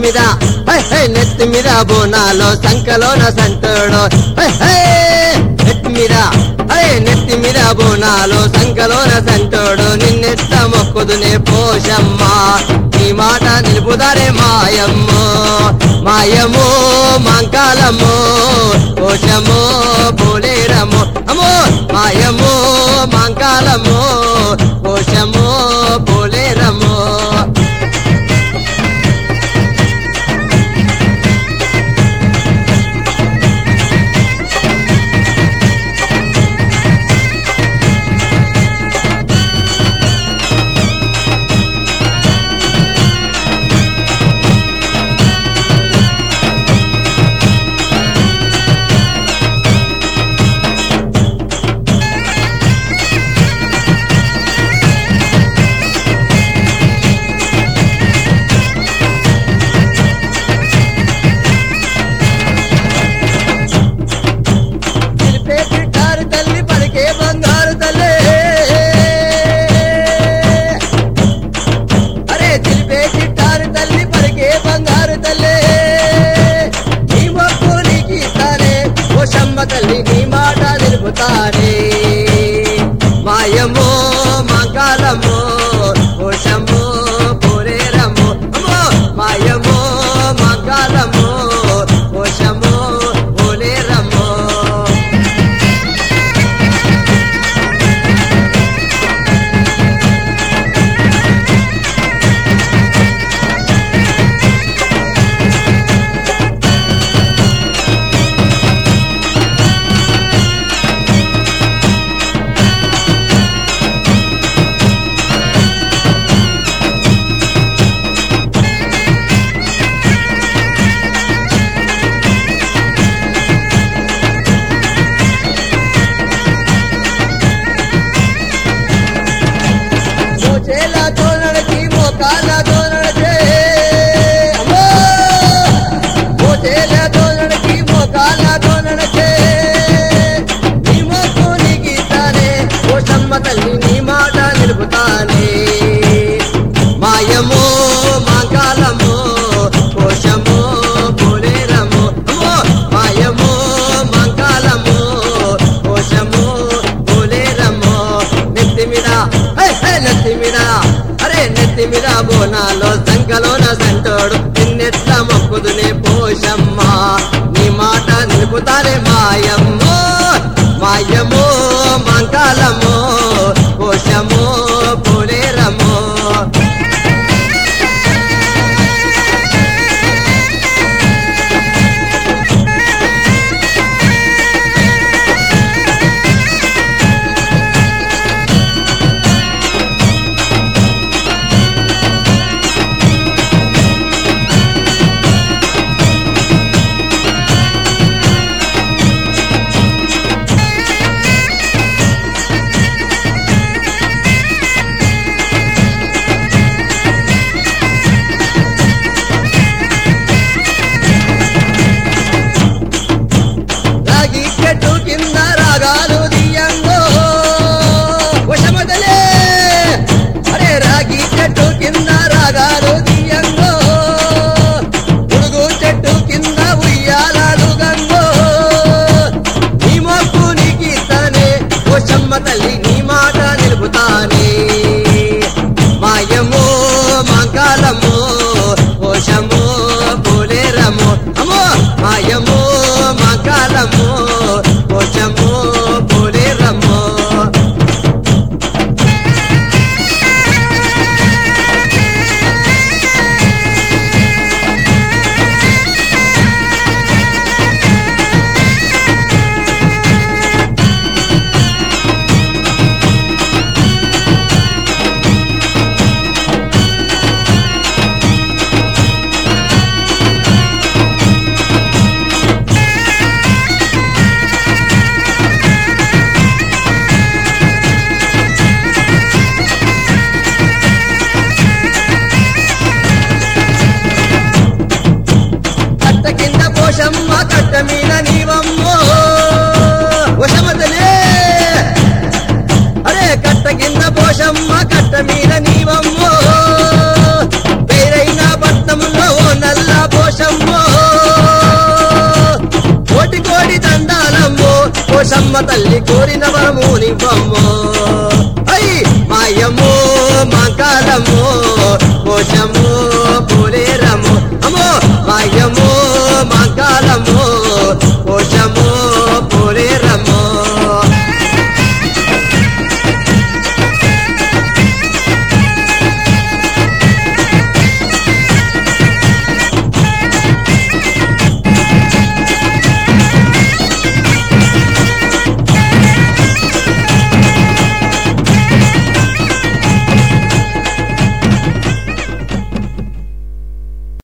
మీద high, high, నెత్తి మీద బోనాలో సంకలోన సంతోడు హై, హై, నెత్తి మీద హై నెత్తి మీద బోనాలో సంకలోన సంతోడు నిన్నెట్ట మొక్కుదునే పోషమ్మ నీ మాట నిలుపుదారే మాయమ్మో మాయమో మంకాలమో పోషమో పోలేరమో అమ్మో మాయమో మంకాలమో పోషమో పోలేరమో పిలిపే పిట్టారు తల్లి పలికే బంగారు తల్లి అరే తెలిపే చిట్టారు తల్లి పలికే బంగారు తల్లి నీ మొక్కు నీకు ఇస్తానే ఓ శమ్మ తల్లి నీ మాట నిలుపుతానే మాయమో మంగళమో ఓషమో పోరేరమో అమ్మో మాయమో మంగళమో ఓషమో పోలేరమో మోచేలతో నడిచి మోకాళ్ళతో నడిచే అమ్మో! మోచేలతో నడిచి మోకాళ్ళతో నడిచే నీ మొక్కు నీకు ఇస్తానే ఓ సమ్మ తల్లి నీ మాట నిలుపుతానే మాయమో మంగళమో కోశమో పోలేరమో అమ్మో మాయమో మంగళమో కోశమో పోలేరమో నెత్తి మీద హై, హై, నెత్తి మీద అరే నెత్తి మీద బోనాలో సంకలోన సంటోడు నిన్నెట్ల మొక్కుదునే పోషమ్మ నీ మాట నిలుపుతారే మాయమ్మో మాయమో మంగళమో కోశమో పోలేరమో రాగి చెట్టు కింద రాగాలు దియంగో వశమదలే అరే రాగి చెట్టు కింద రాగాలు దియంగో పురుగు చెట్టు కింద ఉయ్యాలాలు గంగో నీ మొక్కు నీకు ఇస్తానే వశమ్మ తల్లి నీ మాట నిలుపుతానే మాయమో మంగళమో కోశమో పోలేరమో అమ్మో మాయమో మంగళమో కోశమో పోలేరమో కట్ట కింద పోషమ్మ కట్ట మీద నీవమ్మో వశమతలే అరే కట్ట కింద పోషమ్మ కట్ట మీద నీవమ్మో పేరైన పట్నంలో ఓ నల్లా పోషమ్మ తల్లి కోరిన వరము నివ్వమ్మో అయ్యి మాయమ్మో మాంకాలమ్మో పోషమ్మ